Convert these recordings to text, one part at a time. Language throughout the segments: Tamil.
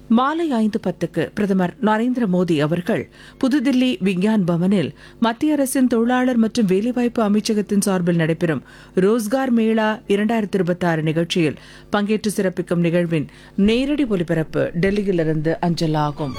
மாலை ஐந்து பத்துக்கு பிரதமர் நரேந்திர மோடி அவர்கள் புதுதில்லி விஞ்ஞான் பவனில் மத்திய அரசின் தொழிலாளர் மற்றும் வேலைவாய்ப்பு அமைச்சகத்தின் சார்பில் நடைபெறும் ரோஸ்கார் மேளா இரண்டாயிரத்தி இருபத்தி ஆறு நிகழ்ச்சியில் பங்கேற்று சிறப்பிக்கும் நிகழ்வின் நேரடி ஒலிபரப்பு டெல்லியிலிருந்து அஞ்சலாகும்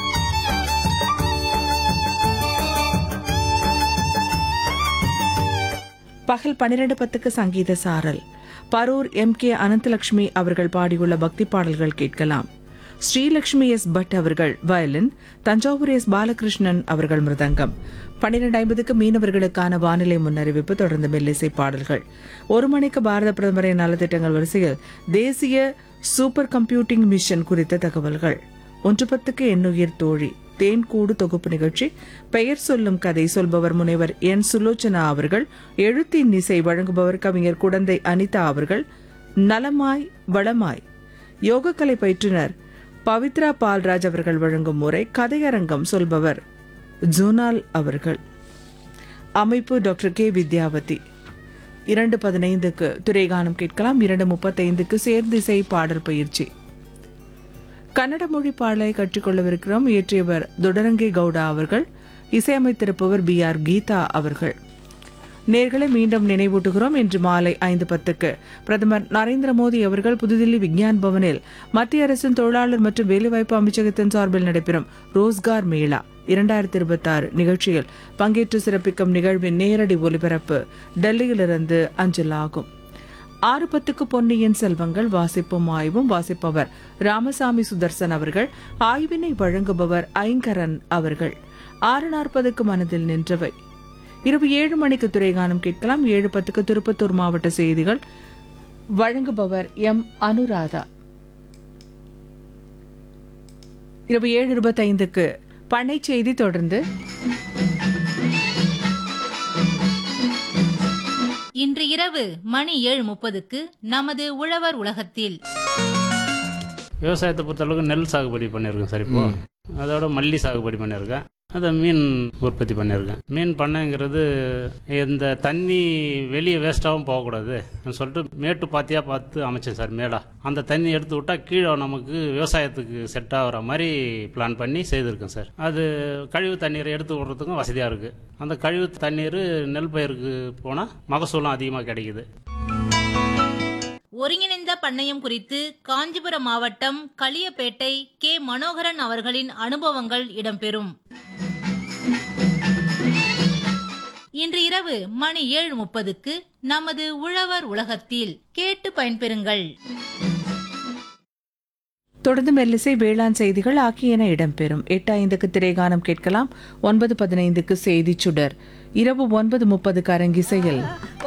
பகல் பன்னிரண்டு பத்துக்கு சங்கீத சாரல் பரூர் எம் கே அனந்தலட்சுமி அவர்கள் பாடியுள்ள பக்தி பாடல்கள் கேட்கலாம் ஸ்ரீலட்சுமி எஸ் பட் அவர்கள் வயலின் தஞ்சாவூர் எஸ் பாலகிருஷ்ணன் அவர்கள் மிருதங்கம் பன்னிரண்டு ஐம்பதுக்கு மீனவர்களுக்கான வானிலை முன்னறிவிப்பு தொடர்ந்து மெல்லிசை பாடல்கள் ஒரு மணிக்கு பாரத பிரதமரின் நலத்திட்டங்கள் வரிசையில் தேசிய சூப்பர் கம்ப்யூட்டிங் மிஷன் குறித்த தகவல்கள் ஒன்று பத்துக்கு எண்ணுயிர் தோழி தேன்கூடு தொகுப்பு நிகழ்ச்சி பெயர் சொல்லும் கதை சொல்பவர் முனைவர் என் சுலோச்சனா அவர்கள் எழுத்தின் இசை வழங்குபவர் கவிஞர் குடந்தை அனிதா அவர்கள் நலமாய் வளமாய் யோகக்கலை பயிற்றுனர் பவித்ரா பால்ராஜ் அவர்கள் வழங்கும் முறை கதையரங்கம் சொல்பவர் ஜோனால் அவர்கள் அமைப்பு டாக்டர் கே வித்யாவதி இரண்டு பதினைந்துக்கு துறைகானம் கேட்கலாம் இரண்டு முப்பத்தைந்துக்கு சேர்ந்திசை பாடல் பயிற்சி கன்னட மொழி பாடலை கற்றுக்கொள்ளவிருக்கிறோம் இயற்றியவர் துடரங்கி கவுடா அவர்கள் இசையமைத்திருப்பவர் பி ஆர் கீதா அவர்கள் நேர்களை மீண்டும் நினைவூட்டுகிறோம் இன்று மாலை ஐந்து பத்துக்கு பிரதமர் நரேந்திர மோடி அவர்கள் புதுதில்லி விஞ்ஞான் பவனில் மத்திய அரசின் தொழிலாளர் மற்றும் வேலைவாய்ப்பு அமைச்சகத்தின் சார்பில் நடைபெறும் ரோஸ்கார் மேளா இரண்டாயிரத்தி இருபத்தி ஆறு நிகழ்ச்சியில் பங்கேற்று சிறப்பிக்கும் நிகழ்வின் நேரடி ஒலிபரப்பு டெல்லியிலிருந்து அஞ்சலாகும் ஆறு பத்துக்கு பொன்னியின் செல்வங்கள் வாசிப்பும் ஆய்வும் வாசிப்பவர் ராமசாமி சுதர்சன் அவர்கள் ஆய்வினை வழங்குபவர் ஐங்கரன் அவர்கள் ஆறு நாற்பதுக்கு மனதில் நின்றவை இரவு ஏழு மணிக்கு துறைகானம் கேட்கலாம் ஏழு பத்துக்கு திருப்பத்தூர் மாவட்ட செய்திகள் வழங்குபவர் எம் அனுராதா இரவு ஏழு இருபத்தைந்துக்கு பண்ணை செய்தி தொடர்ந்து இன்று இரவு மணி ஏழு முப்பதுக்கு நமது உழவர் உலகத்தில் விவசாயத்தை பொறுத்தளவுக்கு நெல் சாகுபடி பண்ணியிருக்கேன் சார் இப்போ அதோட மல்லி சாகுபடி பண்ணியிருக்கேன் அதை மீன் உற்பத்தி பண்ணியிருக்கேன் மீன் பண்ணைங்கிறது இந்த தண்ணி வெளியே வேஸ்ட்டாகவும் போகக்கூடாது சொல்லிட்டு மேட்டு பாத்தியாக பார்த்து அமைச்சேன் சார் மேடா அந்த தண்ணி எடுத்து விட்டால் கீழே நமக்கு விவசாயத்துக்கு செட் ஆகிற மாதிரி பிளான் பண்ணி செய்திருக்கேன் சார் அது கழிவு தண்ணீரை எடுத்து விடுறதுக்கும் வசதியாக இருக்குது அந்த கழிவு தண்ணீர் நெல் பயிருக்கு போனால் மகசூலும் அதிகமாக கிடைக்குது ஒருங்கிணைந்த பண்ணையம் குறித்து காஞ்சிபுரம் மாவட்டம் களியப்பேட்டை கே மனோகரன் அவர்களின் அனுபவங்கள் இடம்பெறும் இன்று இரவு மணி ஏழு முப்பதுக்கு நமது உழவர் உலகத்தில் கேட்டு பயன்பெறுங்கள் தொடர்ந்து மெல்லிசை வேளாண் செய்திகள் ஆகியன இடம்பெறும் எட்டு ஐந்துக்கு திரைகானம் கேட்கலாம் ஒன்பது பதினைந்துக்கு செய்தி சுடர் இரவு ஒன்பது முப்பதுக்கு அரங்கிசையில்